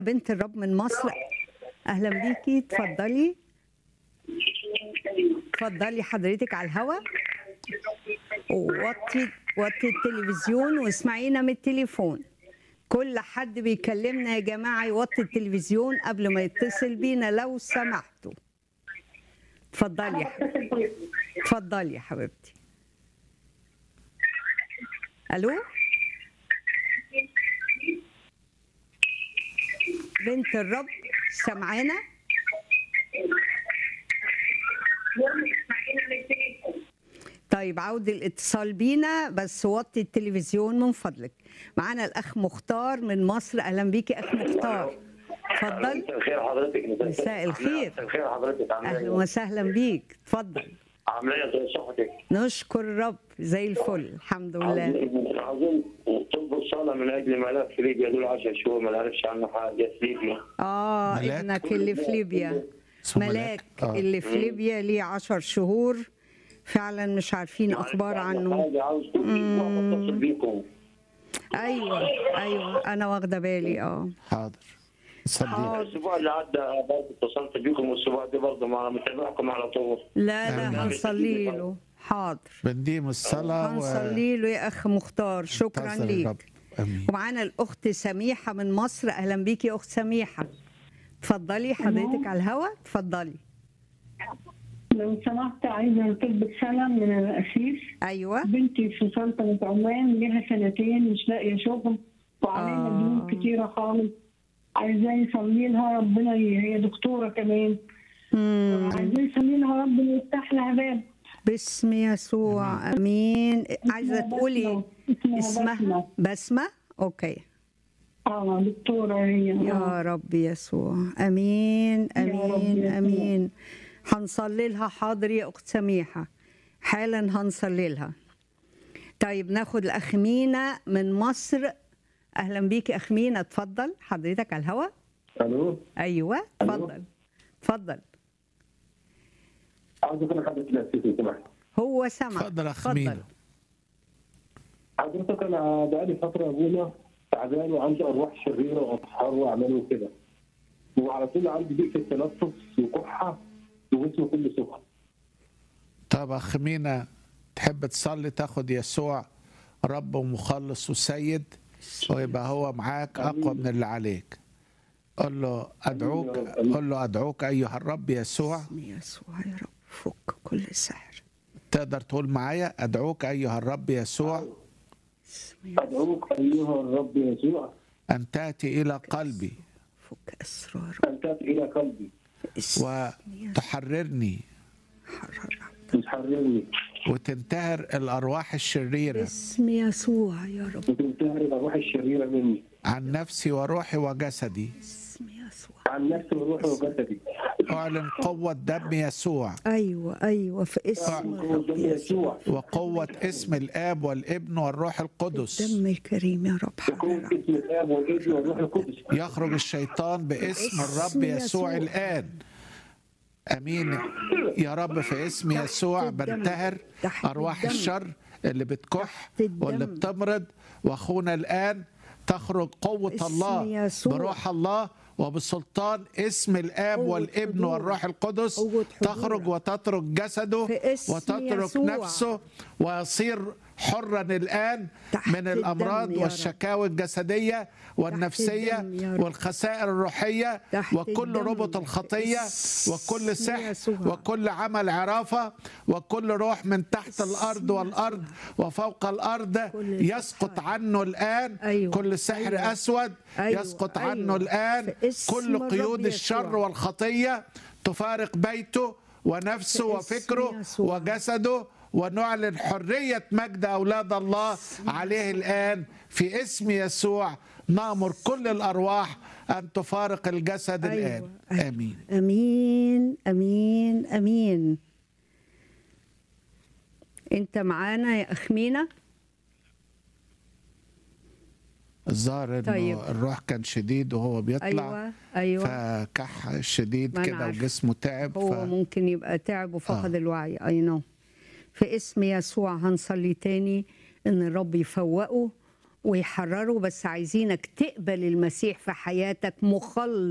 بنت الرب من مصر اهلا بيكي اتفضلي اتفضلي حضرتك على الهوا ووطي وطي التلفزيون واسمعينا من التليفون كل حد بيكلمنا يا جماعه يوطي التلفزيون قبل ما يتصل بينا لو سمحتوا اتفضلي يا حبيبتي اتفضلي يا حبيبتي الو بنت الرب سمعانا طيب عود الاتصال بينا بس وطي التلفزيون من فضلك معانا الاخ مختار من مصر اهلا بيكي اخ مختار اتفضل مساء الخير حضرتك مساء الخير. مساء الخير حضرتك عامله اهلا ايه؟ وسهلا بيك اتفضل عامله ايه زي صحتك؟ نشكر الرب زي الفل الحمد لله عاوزين عاوزين طب الصلاه من اجل ملاك في ليبيا دول 10 شهور ما نعرفش عنه حاجه في ليبيا اه ملاك؟ ابنك اللي في ليبيا اسمه ملاك آه. اللي في ليبيا ليه عشر شهور فعلا مش عارفين اخبار عنه حاجه عاوز كل اسبوع بتصل بيكم ايوه ايوه انا واخده بالي اه حاضر صدق حاضر. الاسبوع اللي عدى برضه اتصلت بيكم والاسبوع ده برضه ما متابعكم على طول لا آمين. لا هنصلي له حاضر بنديم الصلاة هنصلي له يا اخ مختار شكرا وانتظر ليك الرب. امين ومعانا الاخت سميحه من مصر اهلا بيكي يا اخت سميحه اتفضلي حضرتك على الهوا اتفضلي لو سمحت عايزة طب سلام من الأسيس ايوه بنتي في سلطنة عمان لها سنتين مش لاقية شغل وعلينا آه. ديون كتيرة خالص عايزاه يصلي لها ربنا ي- هي دكتورة كمان مم. عايزاه يصلي لها ربنا يفتح لها باب باسم يسوع امين عايزه اسمها تقولي بسمة. اسمها بسمة. بسمه اوكي اه دكتورة هي آه. يا رب يسوع امين يا رب امين يسوع. امين هنصلي لها حاضر يا اخت سميحه حالا هنصلي لها طيب ناخد الاخ مينا من مصر اهلا بيك اخ مينا اتفضل حضرتك على الهوا الو ايوه اتفضل اتفضل عاوز اكون حضرتك الاسيس لو سمحت هو سمع اتفضل يا أخ مينا. حضرتك انا بقالي فتره ابونا تعبان وعنده ارواح شريره واسحار واعمال وكده وعلى طول عندي ضيق في التنفس وكحه وجسمي كله سخن طب أخ مينا تحب تصلي تاخد يسوع رب ومخلص وسيد ويبقى هو معاك أقوى من اللي عليك قل له أدعوك قل له أدعوك أيها الرب يسوع باسم يسوع يا رب فك كل سحر تقدر تقول معايا أدعوك أيها الرب يسوع باسم يسوع ادعوك ايها الرب يسوع أن تأتي إلى قلبي فك اسرار ان تاتي الى قلبي باسم وتحررني حرر وتحررني وتنتهر الأرواح الشريرة باسم يسوع يا رب وتنتهر الارواح الشريره مني عن نفسي وروحي وجسدي باسم يسوع عن نفسي وروحي وجسدي أعلن قوة دم يسوع ايوه ايوه في اسم الرب قدام يسوع يسوع وقوة اسم الآب والابن والروح القدس دم الكريم يا رب يكون حرر اسم الاب والابن والروح القدس يخرج الشيطان باسم الرب يسوع الآن أمين يا رب في اسم يسوع بنتهر تحت أرواح الدم. الشر اللي بتكح تحت الدم. واللي بتمرض وأخونا الآن تخرج قوة باسم الله يسوع. بروح الله وبسلطان اسم الآب قوة والابن حضور. والروح القدس قوة حضور. تخرج وتترك جسده في اسم وتترك يسوع. نفسه ويصير حرا الآن تحت من الدم الأمراض يا رب. والشكاوى الجسدية والنفسية الدم يا رب. والخسائر الروحية تحت وكل الدم. ربط الخطية باسم وكل سحر يسوع. وكل عمل عرافة وكل روح من تحت الأرض والأرض وفوق الأرض كل يسقط سحر. عنه الآن أيوة. كل سحر أيوة. أسود أيوة. يسقط أيوة. عنه الآن في اسم كل الرب قيود الشر يسوع. والخطية تفارق بيته ونفسه في اسم وفكره يسوع. وجسده ونعلن حرية مجد أولاد الله عليه الآن في اسم يسوع نأمر كل الأرواح أن تفارق الجسد أيوة. الآن أيوة. آمين امين امين امين انت معانا يا اخ مينا الظاهر انه طيب. الروح كان شديد وهو بيطلع ايوه ايوه فكح شديد ما أنا كده عارفة. وجسمه تعب هو ف... ممكن يبقى تعب وفقد آه. الوعي اي نو في اسم يسوع هنصلي تاني ان الرب يفوقه ويحرره بس عايزينك تقبل المسيح في حياتك مخلص